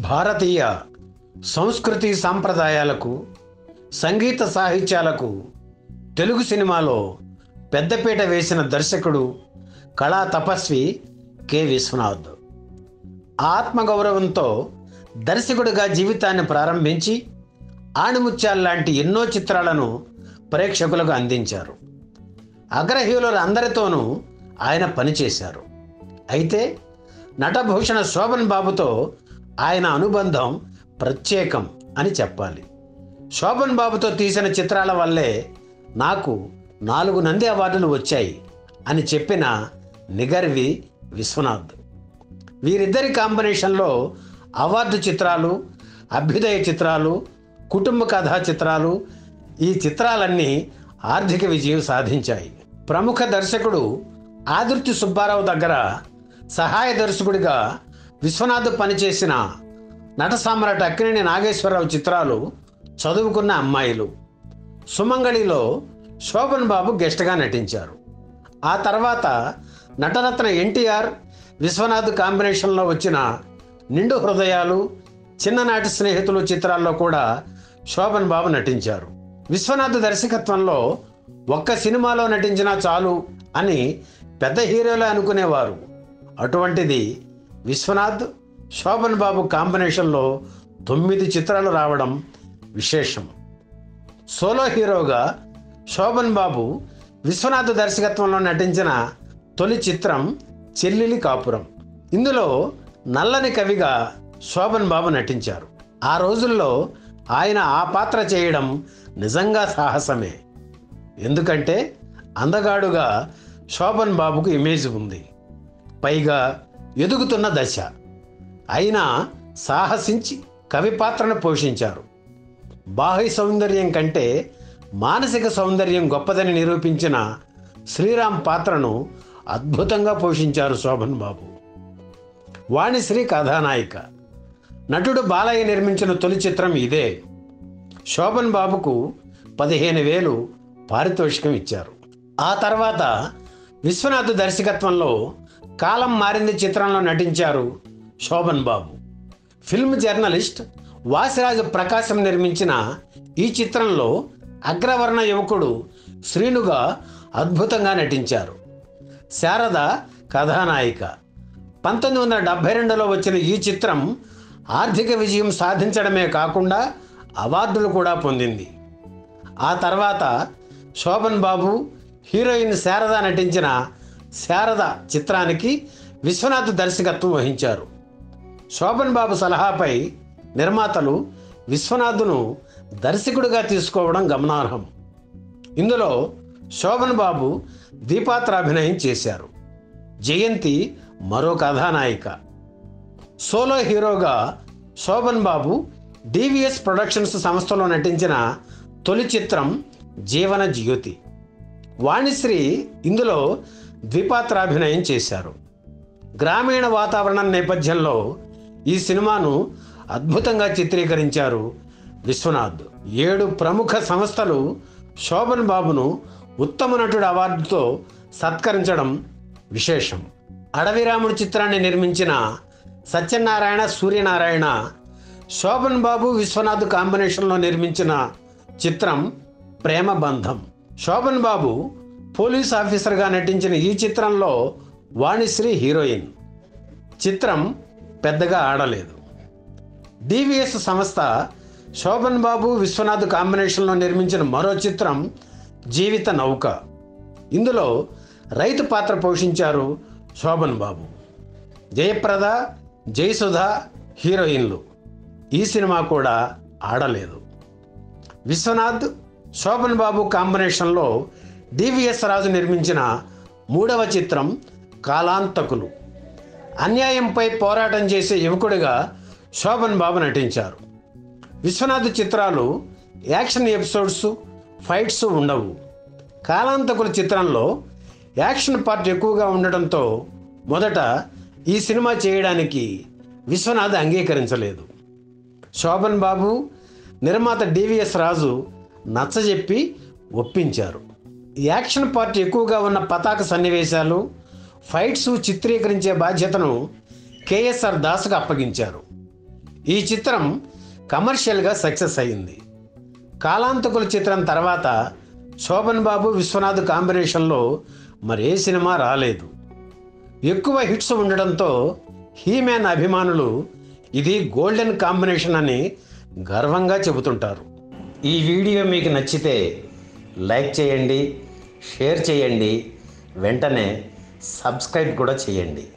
భారతీయ సంస్కృతి సాంప్రదాయాలకు సంగీత సాహిత్యాలకు తెలుగు సినిమాలో పెద్దపీట వేసిన దర్శకుడు కళా తపస్వి కె విశ్వనాథ్ ఆత్మగౌరవంతో దర్శకుడిగా జీవితాన్ని ప్రారంభించి ఆణిముత్యాల్లాంటి ఎన్నో చిత్రాలను ప్రేక్షకులకు అందించారు అగ్రహీనులందరితోనూ ఆయన పనిచేశారు అయితే నటభూషణ శోభన్ బాబుతో ఆయన అనుబంధం ప్రత్యేకం అని చెప్పాలి శోభన్ బాబుతో తీసిన చిత్రాల వల్లే నాకు నాలుగు నంది అవార్డులు వచ్చాయి అని చెప్పిన నిగర్వి విశ్వనాథ్ వీరిద్దరి కాంబినేషన్లో అవార్డు చిత్రాలు అభ్యుదయ చిత్రాలు కుటుంబ కథా చిత్రాలు ఈ చిత్రాలన్నీ ఆర్థిక విజయం సాధించాయి ప్రముఖ దర్శకుడు ఆదుర్తి సుబ్బారావు దగ్గర సహాయ దర్శకుడిగా విశ్వనాథ్ పనిచేసిన నట సామ్రాట్ అక్కినేని నాగేశ్వరరావు చిత్రాలు చదువుకున్న అమ్మాయిలు సుమంగళిలో శోభన్ బాబు గెస్ట్గా నటించారు ఆ తర్వాత నటరత్న ఎన్టీఆర్ విశ్వనాథ్ కాంబినేషన్లో వచ్చిన నిండు హృదయాలు చిన్ననాటి స్నేహితులు చిత్రాల్లో కూడా శోభన్ బాబు నటించారు విశ్వనాథ్ దర్శకత్వంలో ఒక్క సినిమాలో నటించినా చాలు అని పెద్ద హీరోలే అనుకునేవారు అటువంటిది విశ్వనాథ్ శోభన్ బాబు కాంబినేషన్లో తొమ్మిది చిత్రాలు రావడం విశేషం సోలో హీరోగా శోభన్ బాబు విశ్వనాథ్ దర్శకత్వంలో నటించిన తొలి చిత్రం చెల్లిలి కాపురం ఇందులో నల్లని కవిగా శోభన్ బాబు నటించారు ఆ రోజుల్లో ఆయన ఆ పాత్ర చేయడం నిజంగా సాహసమే ఎందుకంటే అందగాడుగా శోభన్ బాబుకు ఇమేజ్ ఉంది పైగా ఎదుగుతున్న దశ అయినా సాహసించి కవి పాత్రను పోషించారు బాహ్య సౌందర్యం కంటే మానసిక సౌందర్యం గొప్పదని నిరూపించిన శ్రీరామ్ పాత్రను అద్భుతంగా పోషించారు శోభన్ బాబు వాణిశ్రీ కథానాయిక నటుడు బాలయ్య నిర్మించిన తొలి చిత్రం ఇదే శోభన్ బాబుకు పదిహేను వేలు పారితోషికం ఇచ్చారు ఆ తర్వాత విశ్వనాథ్ దర్శకత్వంలో కాలం మారింది చిత్రంలో నటించారు శోభన్ బాబు ఫిల్మ్ జర్నలిస్ట్ వాసిరాజు ప్రకాశం నిర్మించిన ఈ చిత్రంలో అగ్రవర్ణ యువకుడు శ్రీనుగా అద్భుతంగా నటించారు శారద కథానాయిక పంతొమ్మిది వందల డెబ్భై రెండులో వచ్చిన ఈ చిత్రం ఆర్థిక విజయం సాధించడమే కాకుండా అవార్డులు కూడా పొందింది ఆ తర్వాత శోభన్ బాబు హీరోయిన్ శారద నటించిన శారద చిత్రానికి విశ్వనాథ్ దర్శకత్వం వహించారు శోభన్ బాబు సలహాపై నిర్మాతలు విశ్వనాథ్ను దర్శకుడిగా తీసుకోవడం గమనార్హం ఇందులో శోభన్ బాబు దీపాత్రాభినయం చేశారు జయంతి మరో కథానాయిక సోలో హీరోగా శోభన్ బాబు డివిఎస్ ప్రొడక్షన్స్ సంస్థలో నటించిన తొలి చిత్రం జీవన జ్యోతి వాణిశ్రీ ఇందులో ద్విపాత్రాభినయం చేశారు గ్రామీణ వాతావరణం నేపథ్యంలో ఈ సినిమాను అద్భుతంగా చిత్రీకరించారు విశ్వనాథ్ ఏడు ప్రముఖ సంస్థలు శోభన్ బాబును ఉత్తమ నటుడు అవార్డుతో సత్కరించడం విశేషం అడవిరాముడు చిత్రాన్ని నిర్మించిన సత్యనారాయణ సూర్యనారాయణ శోభన్ బాబు విశ్వనాథ్ కాంబినేషన్లో నిర్మించిన చిత్రం ప్రేమ బంధం శోభన్ బాబు పోలీస్ ఆఫీసర్గా నటించిన ఈ చిత్రంలో వాణిశ్రీ హీరోయిన్ చిత్రం పెద్దగా ఆడలేదు డివిఎస్ సంస్థ శోభన్ బాబు విశ్వనాథ్ కాంబినేషన్లో నిర్మించిన మరో చిత్రం జీవిత నౌక ఇందులో రైతు పాత్ర పోషించారు శోభన్ బాబు జయప్రద జయసుధ హీరోయిన్లు ఈ సినిమా కూడా ఆడలేదు విశ్వనాథ్ శోభన్ బాబు కాంబినేషన్లో డివిఎస్ రాజు నిర్మించిన మూడవ చిత్రం కాలాంతకులు అన్యాయంపై పోరాటం చేసే యువకుడిగా శోభన్ బాబు నటించారు విశ్వనాథ్ చిత్రాలు యాక్షన్ ఎపిసోడ్స్ ఫైట్స్ ఉండవు కాలాంతకుల చిత్రంలో యాక్షన్ పార్ట్ ఎక్కువగా ఉండటంతో మొదట ఈ సినిమా చేయడానికి విశ్వనాథ్ అంగీకరించలేదు శోభన్ బాబు నిర్మాత డివిఎస్ రాజు నచ్చజెప్పి ఒప్పించారు యాక్షన్ పార్ట్ ఎక్కువగా ఉన్న పతాక సన్నివేశాలు ఫైట్స్ చిత్రీకరించే బాధ్యతను కేఎస్ఆర్ దాస్కు అప్పగించారు ఈ చిత్రం కమర్షియల్గా సక్సెస్ అయింది కాలాంతకుల చిత్రం తర్వాత శోభన్ బాబు విశ్వనాథ్ కాంబినేషన్లో మరే సినిమా రాలేదు ఎక్కువ హిట్స్ ఉండడంతో హీమ్యాన్ అభిమానులు ఇది గోల్డెన్ కాంబినేషన్ అని గర్వంగా చెబుతుంటారు ఈ వీడియో మీకు నచ్చితే లైక్ చేయండి షేర్ చేయండి వెంటనే సబ్స్క్రైబ్ కూడా చేయండి